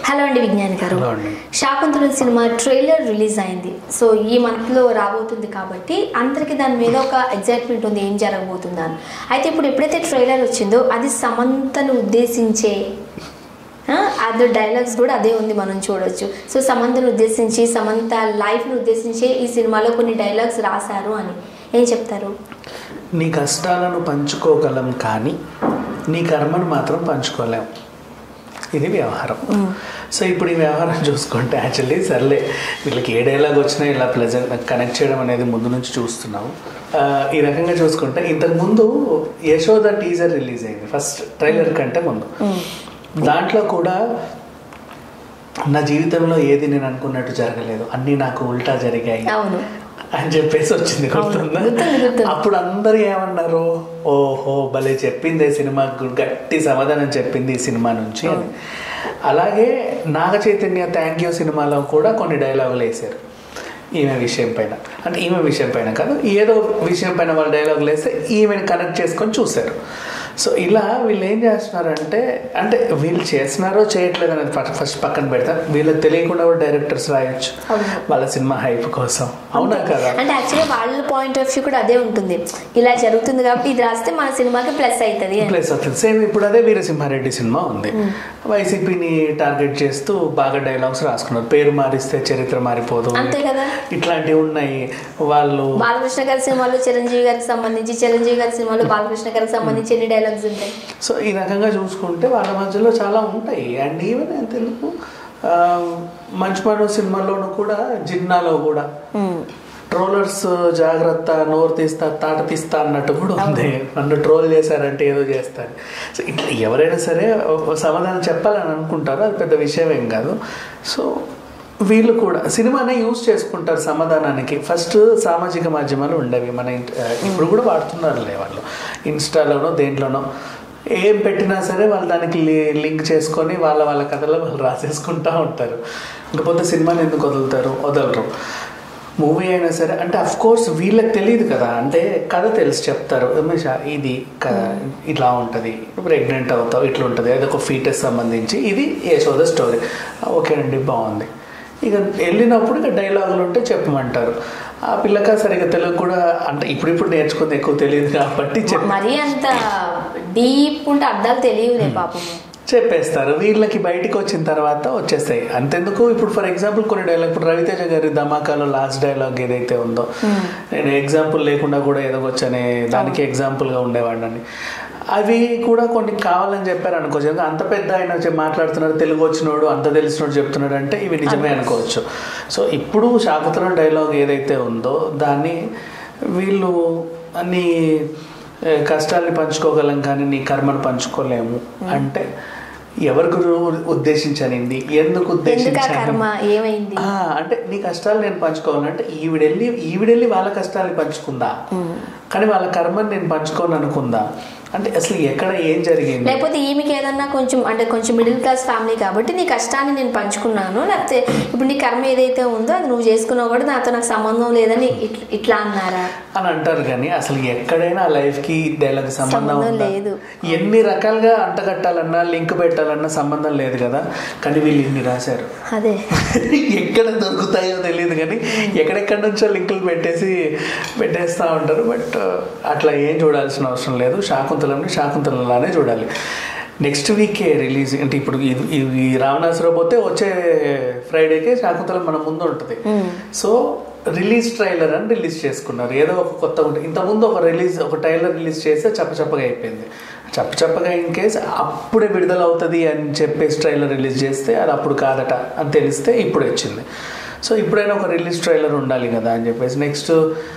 Hello అండి Vignan garu hello అండి. శాకుంతల సినిమా ట్రైలర్ రిలీజ్ అయింది సో ఈ మంత్ లో రాబోతుంది కాబట్టి అందరికి దాని మీద ఒక ఎగ్జైట్మెంట్ ఉంది ఏం జరగబోతుందా అని అయితే ఇప్పుడు ఎప్పుడైతే ట్రైలర్ వచ్చిందో అది సమంతను ఉద్దేశించే ఆ, అది డైలాగ్స్ కూడా అదే ఉంది మనం చూడొచ్చు సో సమంతను ఉద్దేశించి సమంత లైఫ్ను ఉద్దేశించి ఈ సినిమాలో కొన్ని డైలాగ్స్ రాశారు అని ఏం చెప్తారు నీ కష్టాలను పంచుకోగలం కానీ నీ కర్మను మాత్రం పంచుకోలేం ఇది వ్యవహారం సో ఇప్పుడు ఈ వ్యవహారం చూసుకుంటే యాక్చువల్లీ సర్లే వీళ్ళకి ఏ డైలాగ్ వచ్చినా ఇలా ప్లెజెంట్ కనెక్ట్ చేయడం అనేది ముందు నుంచి చూస్తున్నాం ఆ, ఈ రకంగా చూసుకుంటే ఇంతకు ముందు యశోద టీజర్ రిలీజ్ అయింది ఫస్ట్ ట్రైలర్ కంటే ముందు దాంట్లో కూడా నా జీవితంలో ఏది నేను అనుకున్నట్టు జరగలేదు అన్నీ నాకు ఉల్టా జరిగాయి అవును అని చెప్పేసి వచ్చింది గుర్తుందా గుర్తుంది, గుర్తుంది. అప్పుడు అందరూ ఏమన్నారు ఓహో భలే చెప్పింది ఈ సినిమా గు- గట్టి సమాధానం చెప్పింది ఈ సినిమా నుంచి అని అలాగే నాగ చైతన్య థ్యాంక్ యూ సినిమాలో కూడా కొన్ని డైలాగులు వేశారు ఈమె విషయం పైన అంటే ఈమె విషయం పైన కాదు ఏదో విషయం పైన వాళ్ళు డైలాగులు వేస్తే ఈమెను కనెక్ట్ చేసుకొని చూశారు సో ఇలా వీళ్ళు ఏం చేస్తున్నారంటే అంటే వీళ్ళు చేస్తున్నారో చేయట్లేదు అనేది ఫస్ట్ ఫస్ట్ పక్కన పెడతారు వీళ్ళకి తెలియకుండా కూడా డైరెక్టర్స్ రాయొచ్చు అవును. వాళ్ళ సినిమా హైప్ కోసం అవునా కదా అంటే యాక్చువల్గా వాళ్ళ పాయింట్ ఆఫ్ వ్యూ కూడా అదే ఉంటుంది ఇలా జరుగుతుంది కాబట్టి ఇది రాస్తే మన సినిమాకి ప్లస్ అవుతుంది అని ప్లేస్ అవుతుంది సేమ్ ఇప్పుడు అదే వీరసింహారెడ్డి సినిమా ఉంది వైసీపీని టార్గెట్ చేస్తూ బాగా డైలాగ్స్ రాసుకున్నారు పేరు మారిస్తే చరిత్ర మారిపోదు అంతే కదా ఇట్లాంటివి ఉన్నాయి వాళ్ళు బాలకృష్ణ గారి సినిమాలో చిరంజీవి గారికి సంబంధించి చిరంజీవి గారి సినిమాలో బాలకృష్ణ గారికి సంబంధించి ఎన్ని డైలాగ్స్ ఉంటాయి సో ఈ రకంగా చూసుకుంటే వాళ్ళ మధ్యలో చాలా ఉంటాయి అండ్ ఈవెన్ ఎందుకు మంచు మనో సినిమాలోను కూడా జిన్నాలో కూడా ట్రోలర్స్ జాగ్రత్త నోరు తీస్తా తాట తీస్తా అన్నట్టు కూడా ఉంది నన్ను ట్రోల్ చేశారంటే ఏదో చేస్తారు సో ఇట్లా ఎవరైనా సరే ఒక సమాధానం చెప్పాలని అనుకుంటారు అది పెద్ద విషయం ఏం కాదు సో వీళ్ళు కూడా సినిమానే యూజ్ చేసుకుంటారు సమాధానానికి ఫస్ట్ సామాజిక మాధ్యమాలు ఉండేవి మన ఇంట- ఇప్పుడు కూడా వాడుతున్నారులే వాళ్ళు ఇన్స్టాలోనో దేంట్లోనో ఏం పెట్టినా సరే వాళ్ళు దానికి లి- లింక్ చేసుకొని వాళ్ళ వాళ్ళ కథలో వాళ్ళు రాసేసుకుంటా ఉంటారు ఇంకపోతే సినిమాని ఎందుకు వదులుతారు వదలరు మూవీ అయినా సరే అంటే అఫ్ కోర్స్ వీళ్ళకి తెలియదు కదా అంటే కథ తెలిసి చెప్తారు రమేష్ ఇది కథ ఇట్లా ఉంటుంది ప్రెగ్నెంట్ అవుతావు ఇట్లా ఉంటుంది అది ఒక ఫీటస్ సంబంధించి ఇది యశోద స్టోరీ ఓకేనండి బాగుంది ఇక వెళ్ళినప్పుడు ఇక డైలాగులు ఉంటే చెప్పమంటారు ఆ పిల్లక సరిగ్గా తెలుగు కూడా అంటే ఇప్పుడిప్పుడు నేర్చుకుంది ఎక్కువ తెలియదు కాబట్టి చెప్ మరీ అంత డీప్ ఉంటే అర్థాలు తెలియలే పాపం చెప్పేస్తారు వీళ్ళకి బయటికి వచ్చిన తర్వాత వచ్చేస్తాయి అంతెందుకు ఇప్పుడు ఫర్ ఎగ్జాంపుల్ కొన్ని డైలాగ్ ఇప్పుడు రవితేజ గారి ధమాకాలో లాస్ట్ డైలాగ్ ఏదైతే ఉందో నేను ఎగ్జాంపుల్ లేకుండా కూడా ఎదగొచ్చనే దానికి ఎగ్జాంపుల్గా ఉండేవాడిని అవి కూడా కొన్ని కావాలని చెప్పారు అనుకోవచ్చు ఎందుకంటే అంత పెద్ద ఆయన వచ్చి మాట్లాడుతున్నాడు తెలుగు వచ్చినోడు అంత తెలిసినోడు చెప్తున్నాడు అంటే ఇవి నిజమే అనుకోవచ్చు సో ఇప్పుడు శాకుతరం డైలాగ్ ఏదైతే ఉందో దాన్ని వీళ్ళు అన్ని ఏ, కష్టాల్ని పంచుకోగలం కానీ నీ కర్మను పంచుకోలేము అంటే ఎవరికి ఉద్దేశించనింది ఎందుకు ఎందుకు ఆ ఉద్దేశించాను కర్మ ఏమైంది ఆ, అంటే నీ కష్టాలు నేను పంచుకోవాలంటే ఈవిడెళ్ళి ఈవిడెళ్ళి వాళ్ళ కష్టాల్ని పంచుకుందా కానీ వాళ్ళ కర్మని నేను పంచుకోను అనుకుందా అంటే అసలు ఎక్కడ ఏం జరిగింది లేకపోతే ఈమెకి ఏదన్నా కొంచెం అంటే కొంచెం మిడిల్ క్లాస్ ఫ్యామిలీ కాబట్టి నీ కష్టాన్ని నేను పంచుకున్నాను లేకపోతే ఇప్పుడు నీ కర్మ ఏదైతే ఉందో అది నువ్వు చేసుకున్నావు కూడా నాతో నాకు సంబంధం లేదని ఇట్ల- ఇట్లా అన్నారా అని అంటారు కానీ అసలు ఎక్కడైనా ఆ లైఫ్ కి డైలాగ్ సంబంధం సంబంధం ఉందా లేదు. ఎన్ని రకాలుగా అంటగట్టాలన్నా లింక్ పెట్టాలన్నా సంబంధం లేదు కదా కానీ వీళ్ళు ఇన్ని రాశారు అదే ఎక్కడ దొరుకుతాయో తెలియదు కానీ ఎక్కడెక్కడి నుంచో లింకులు పెట్టేసి పెట్టేస్తూ ఉంటారు బట్ అట్లా ఏం చూడాల్సిన అవసరం లేదు శాకుంతలంని శాకుంతలంలానే చూడాలి నెక్స్ట్ వీకే రిలీజ్ అంటే ఇప్పుడు ఇది- ఇది ఈ రావణాసురావు పోతే వచ్చే ఫ్రైడేకే శాకుంతలం మన ముందు ఉంటుంది సో రిలీజ్ ట్రైలర్ అని రిలీజ్ చేసుకున్నారు ఏదో ఒక కొత్త ఉంటుంది ఇంతకుముందు ఒక రిలీజ్ ఒక ట్రైలర్ రిలీజ్ చేస్తే చప్పచప్పగా అయిపోయింది చప్పచప్పగా ఇన్ కేస్ అప్పుడే విడుదల అవుతుంది అని చెప్పేసి ట్రైలర్ రిలీజ్ చేస్తే అది అప్పుడు కాదట అని తెలిస్తే ఇప్పుడు వచ్చింది సో ఇప్పుడైనా ఒక రిలీజ్ ట్రైలర్ ఉండాలి కదా అని చెప్పేసి నెక్స్ట్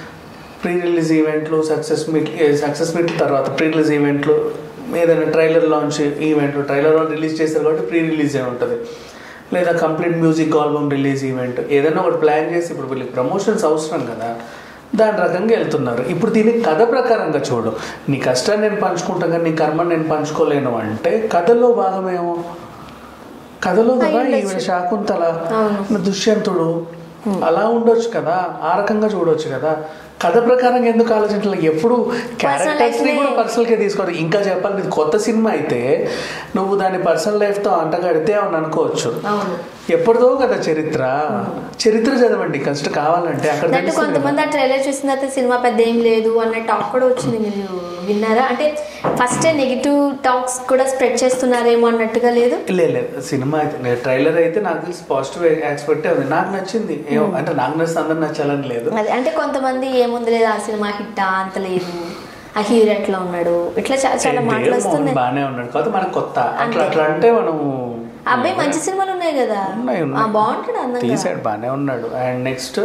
ప్రీ రిలీజ్ ఈవెంట్లు సక్సెస్ మీట్ సక్సెస్ మీట్ తర్వాత ప్రీ రిలీజ్ ఈవెంట్లు ఏదైనా ట్రైలర్ లాంచ్ ఈవెంట్లు ట్రైలర్ రిలీజ్ చేస్తారు కాబట్టి ప్రీ రిలీజ్ ఏ ఉంటుంది లేదా complete music album release event ఏదైనా ఒకటి ప్లాన్ చేసి ఇప్పుడు వీళ్ళకి ప్రమోషన్స్ అవసరం కదా దాని రకంగా వెళ్తున్నారు ఇప్పుడు దీన్ని కథ ప్రకారంగా చూడు నీ కష్టాన్ని నేను పంచుకుంటాను కానీ నీ కర్మని నేను పంచుకోలేను అంటే కథలో భాగమేమో కథలో కదా ఈవిడ శాకుంతల అవును. దుష్యంతుడు అలా ఉండొచ్చు కదా ఆ రకంగా చూడొచ్చు కదా కథ ప్రకారం ఎందుకు ఆలోచించాలి ఎప్పుడు క్యారెక్టర్స్ ని life ని- కూడా పర్సనల్ గా తీసుకోవాలి ఇంకా చెప్పాలి ఇది కొత్త సినిమా అయితే నువ్వు దాని పర్సనల్ లైఫ్ తో అంటగడితే అని అనుకోవచ్చు అవును ఎప్పటిదో కదా చరిత్ర చరిత్ర చదవండి ఫస్ట్ కావాలంటే అక్కడ దట్టు తెలుస్తుంది కదా. కొంతమంది ఆ ట్రైలర్ చూసిన తర్వాత సినిమా పెద్ద ఏం లేదు అన్న టాక్ కూడా వచ్చింది మీరు విన్నారా అంటే ఫస్ట్ నెగిటివ్ టాక్స్ కూడా స్ప్రెడ్ చేస్తున్నారేమో అన్నట్టుగా లేదు లేదు లేదు సినిమా అయితే ట్రైలర్ అయితే నాకు తెలిసి పాజిటివ్ ఎక్స్పెక్టే ఉంది నాకు నచ్చింది ఏమో అంటే నాకు నచ్చింది అందరు నచ్చాలని లేదు అది అంటే కొంతమంది ఏముంది లేదు ఆ సినిమా హిట్ అంత లేదు ఆ హీరో ఎట్లా ఉన్నాడు ఇట్లా చా- చాలా ఏంటి, మాటలు మోహన్ వస్తున్నాయి బాగానే ఉన్నాడు కాకపోతే మనకు కొత్త అట్లా అంతే. అట్లా అంటే మనం ఆ అబ్బాయి మంచి సినిమాలు ఉన్నాయి కదా ఉన్నాయి ఆ, ఉన్నాయి బాగుంటాడు అందంగా తీసాడు బాగానే ఉన్నాడు అండ్ నెక్స్ట్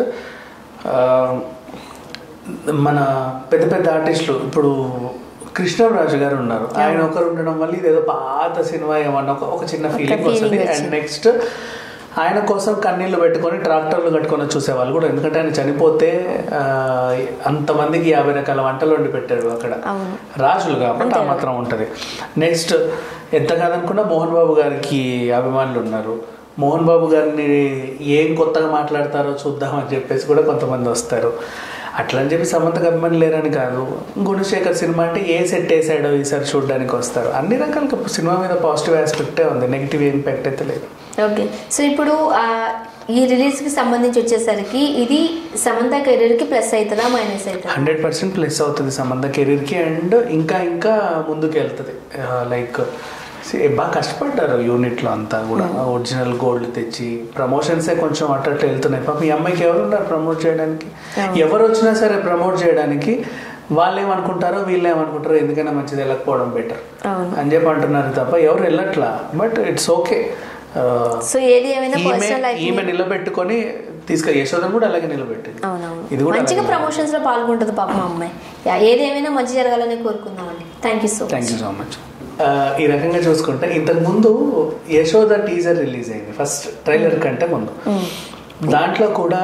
మన పెద్ద పెద్ద ఆర్టిస్టులు ఇప్పుడు కృష్ణరాజు గారు ఉన్నారు ఆయన ఒకరు ఉండడం వల్ల ఇదేదో పాత సినిమా ఏమన్నా ఒక- ఒక చిన్న ఒక ఫీలింగ్ feeling వస్తుంది అండ్ వచ్చింది. నెక్స్ట్ ఆయన కోసం కన్నీళ్లు పెట్టుకొని ట్రాక్టర్లు కట్టుకొని చూసేవాళ్ళు కూడా ఎందుకంటే ఆయన చనిపోతే ఆ, అంతమందికి యాభై రకాల వంటలు వండి పెట్టాడు అక్కడ అవును. రాజులు కాబట్టి ఆ మాత్రం ఉంటుంది నెక్స్ట్ ఎంత కాదనుకున్నా మోహన్ బాబు గారికి అభిమానులు ఉన్నారు మోహన్ బాబు గారిని ఏం కొత్తగా మాట్లాడతారో చూద్దామని చెప్పేసి కూడా కొంతమంది వస్తారు అట్లా అని చెప్పి సమంతకు అభిమానులు లేరని కాదు గుణశేఖర్ సినిమా అంటే ఏ సెట్ వేసాడో ఈసారి చూడడానికి వస్తారు అన్ని రకాల సినిమా మీద పాజిటివ్ ఆస్పెక్టే ఉంది నెగిటివ్ ఇంపాక్ట్ అయితే లేదు ఓకే సో ఇప్పుడు ఆ, ఈ రిలీజ్ కి సంబంధించి వచ్చేసరికి ఇది సమంత కెరీర్ కి ప్లస్ అవుతుందా మైనస్ అవుతుందా హండ్రెడ్ పర్సెంట్ ప్లస్ అవుతుంది సంబంధ కెరీర్కి అండ్ ఇంకా ఇంకా ముందుకు వెళ్తుంది లైక్ బాగా కష్టపడ్డారు యూనిట్లో అంతా కూడా ఒరిజినల్ గోల్డ్ తెచ్చి ప్రమోషన్సే కొంచెం అట్ట అట్ట వెళ్తున్నాయి పాపం ఈ అమ్మాయికి ఎవరు ఉన్నారు ప్రమోట్ చేయడానికి అవును. ఎవరు వచ్చినా సరే ప్రమోట్ చేయడానికి వాళ్ళు ఏమనుకుంటారో వీళ్ళు ఏమనుకుంటారో ఎందుకైనా మంచిది వెళ్ళకపోవడం బెటర్ అవును అని చెప్పి అంటున్నారు తప్ప ఎవరు వెళ్ళట్లా బట్ ఇట్స్ ఓకే సో ఏది ఏమైనా పర్సనల్ లైఫ్ ఈమె నిలబెట్టుకొని తీసుకు యశోదను కూడా అలాగే నిలబెట్టింది అవునవును ఇది కూడా మంచిగా అలాగే. ప్రమోషన్స్ లో పాల్గొంటుంది పాపం ఆ అమ్మాయి యా, ఏది ఏమైనా మంచి జరగాలని కోరుకుందామండి thank you so thank you so much ఈ రకంగా చూసుకుంటే ఇంతకు ముందు యశోద టీజర్ రిలీజ్ అయింది ఫస్ట్ ట్రైలర్ కంటే ముందు దాంట్లో కూడా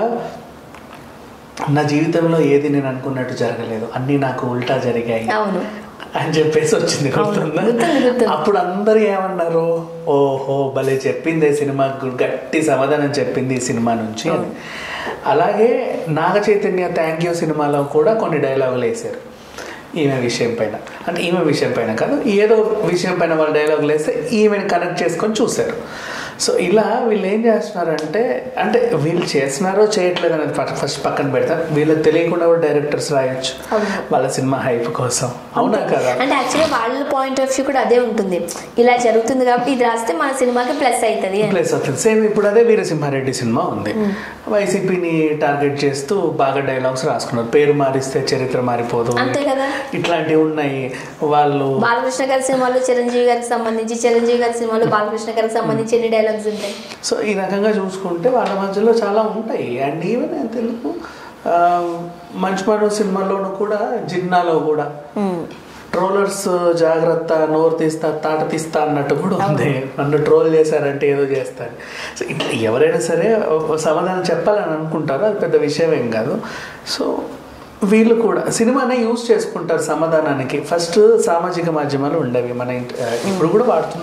నా జీవితంలో ఏది నేను అనుకున్నట్టు జరగలేదు అన్నీ నాకు ఉల్టా జరిగాయి అవును అని చెప్పేసి వచ్చింది గుర్తుందా గుర్తుంది, గుర్తుంది. అప్పుడు అందరు ఏమన్నారు ఓహో భలే చెప్పింది సినిమా గట్టి సమాధానం చెప్పింది ఈ సినిమా నుంచి అని అలాగే నాగ చైతన్య థ్యాంక్ యూ సినిమాలో కూడా కొన్ని డైలాగులు వేశారు ఈమె విషయం పైన అంటే ఈమె విషయం పైన కాదు ఏదో విషయం పైన వాళ్ళు డైలాగులు వేస్తే ఈమెను కనెక్ట్ చేసుకొని చూశారు సో ఇలా వీళ్ళు ఏం చేస్తున్నారంటే అంటే వీళ్ళు చేస్తున్నారో చేయట్లేదు అనేది ఫస్ట్ ఫస్ట్ పక్కన పెడతారు వీళ్ళకి తెలియకుండా కూడా డైరెక్టర్స్ రాయొచ్చు అవును. వాళ్ళ సినిమా హైప్ కోసం అవునా కదా అంటే యాక్చువల్లీ వాళ్ళ పాయింట్ ఆఫ్ వ్యూ కూడా అదే ఉంటుంది ఇలా జరుగుతుంది కాబట్టి ఇది రాస్తే మన సినిమాకి ప్లస్ అవుతుంది అని ప్లేస్ అవుతుంది సేమ్ ఇప్పుడు అదే వీరసింహారెడ్డి సినిమా ఉంది వైసీపీని టార్గెట్ చేస్తూ బాగా డైలాగ్స్ రాసుకున్నారు పేరు మారిస్తే చరిత్ర మారిపోదు అంతే కదా ఇట్లాంటివి ఉన్నాయి వాళ్ళు బాలకృష్ణ గారి సినిమాలో చిరంజీవి గారికి సంబంధించి చిరంజీవి గారి సినిమాలో బాలకృష్ణ గారికి సంబంధించి ఎన్ని డైలాగ్స్ ఉంటాయి సో ఈ రకంగా చూసుకుంటే వాళ్ళ మధ్యలో చాలా ఉంటాయి అండ్ ఈవెన్ తెలుగు మంచి మనో సినిమాలోనూ కూడా జిన్నాలో కూడా ట్రోలర్స్ జాగ్రత్త నోరు తీస్తా తాట తీస్తా అన్నట్టు కూడా ఉంది నన్ను ట్రోల్ చేశారంటే ఏదో చేస్తారు సో ఇట్లా ఎవరైనా సరే ఒక సమాధానం చెప్పాలని అనుకుంటారు అది పెద్ద విషయం ఏం కాదు సో వీళ్ళు కూడా సినిమానే యూజ్ చేసుకుంటారు సమాధానానికి ఫస్ట్ సామాజిక మాధ్యమాలు ఉండేవి మన ఇంట- ఇప్పుడు కూడా వాడుతున్నారు